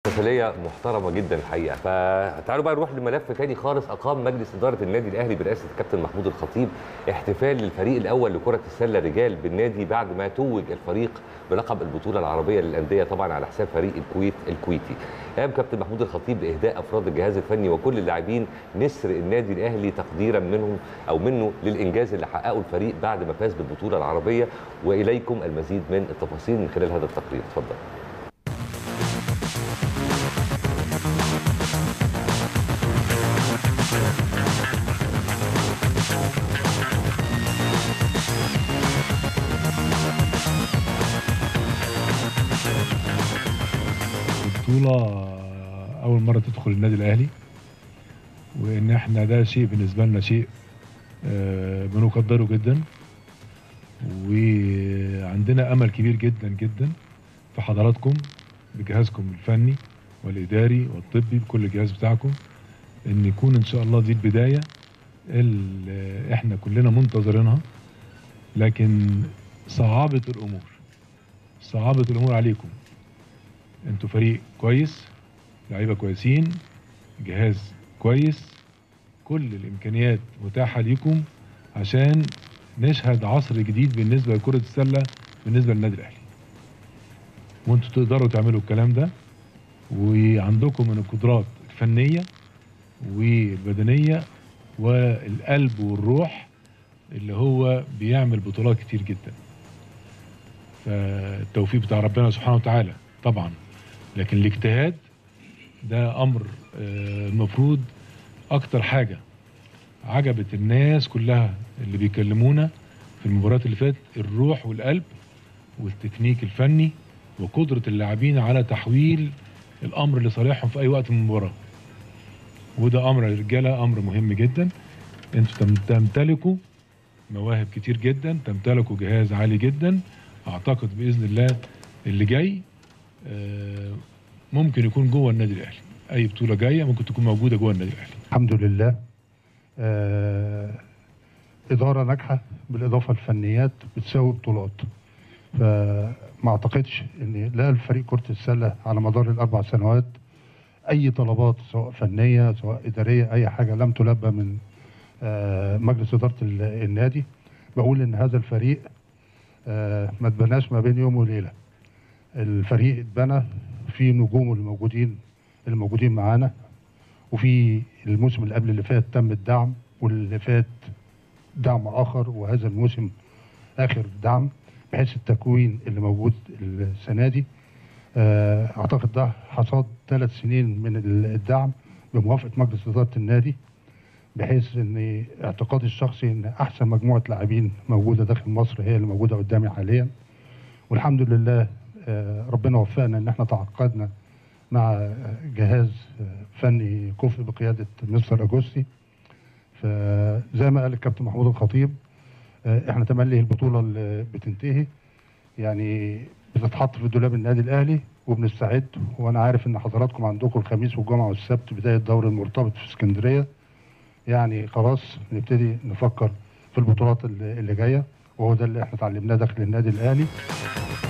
احتفاليه محترمه جدا الحقيقه فتعالوا بقى نروح لملف تاني خالص اقام مجلس اداره النادي الاهلي برئاسه الكابتن محمود الخطيب احتفال للفريق الاول لكره السله رجال بالنادي بعد ما توج الفريق بلقب البطوله العربيه للانديه طبعا على حساب فريق الكويت الكويتي قام كابتن محمود الخطيب باهداء افراد الجهاز الفني وكل اللاعبين نسر النادي الاهلي تقديرا منهم او منه للانجاز اللي حققه الفريق بعد ما فاز بالبطوله العربيه واليكم المزيد من التفاصيل من خلال هذا التقرير اتفضل بطولة أول مرة تدخل النادي الأهلي وإن إحنا ده شيء بالنسبة لنا شيء آه، بنقدره جدا وعندنا أمل كبير جدا جدا في حضراتكم بجهازكم الفني والإداري والطبي بكل الجهاز بتاعكم إن يكون إن شاء الله دي البداية اللي إحنا كلنا منتظرينها لكن صعابة الأمور صعابة الأمور عليكم انتوا فريق كويس لعيبه كويسين جهاز كويس كل الامكانيات متاحه ليكم عشان نشهد عصر جديد بالنسبه لكره السله بالنسبه للنادي الاهلي وانتوا تقدروا تعملوا الكلام ده وعندكم من القدرات الفنيه والبدنيه والقلب والروح اللي هو بيعمل بطولات كتير جدا فالتوفيق بتاع ربنا سبحانه وتعالى طبعا لكن الاجتهاد ده امر آه، المفروض اكتر حاجه عجبت الناس كلها اللي بيكلمونا في المباريات اللي فاتت الروح والقلب والتكنيك الفني وقدره اللاعبين على تحويل الامر لصالحهم في اي وقت من المباراه وده امر يا رجاله امر مهم جدا انتوا تم- تمتلكوا مواهب كتير جدا تمتلكوا جهاز عالي جدا اعتقد باذن الله اللي جاي آه، ممكن يكون جوه النادي الاهلي اي بطوله جايه ممكن تكون موجوده جوه النادي الاهلي الحمد لله آه إدارة ناجحة بالإضافة للفنيات بتساوي بطولات فما أعتقدش إن لا الفريق كرة السلة على مدار الأربع سنوات أي طلبات سواء فنية سواء إدارية أي حاجة لم تلبى من آه مجلس إدارة ال- النادي بقول إن هذا الفريق آه ما اتبناش ما بين يوم وليلة الفريق اتبنى في نجومه الموجودين الموجودين معانا وفي الموسم اللي قبل اللي فات تم الدعم واللي فات دعم اخر وهذا الموسم اخر دعم بحيث التكوين اللي موجود السنه دي آه، اعتقد ده حصاد ثلاث سنين من الدعم بموافقه مجلس اداره النادي بحيث ان اعتقادي الشخصي ان احسن مجموعه لاعبين موجوده داخل مصر هي اللي موجوده قدامي حاليا والحمد لله آه، ربنا وفقنا ان احنا تعاقدنا مع جهاز فني كفء بقياده مستر اجوستي فزي ما قال الكابتن محمود الخطيب آه، احنا تملي البطوله اللي بتنتهي يعني بتتحط في دولاب النادي الاهلي وبنستعد وانا عارف ان حضراتكم عندكم الخميس والجمعه والسبت بدايه دوري المرتبط في اسكندريه يعني خلاص نبتدي نفكر في البطولات اللي اللي جايه وهو ده اللي احنا اتعلمناه داخل النادي الاهلي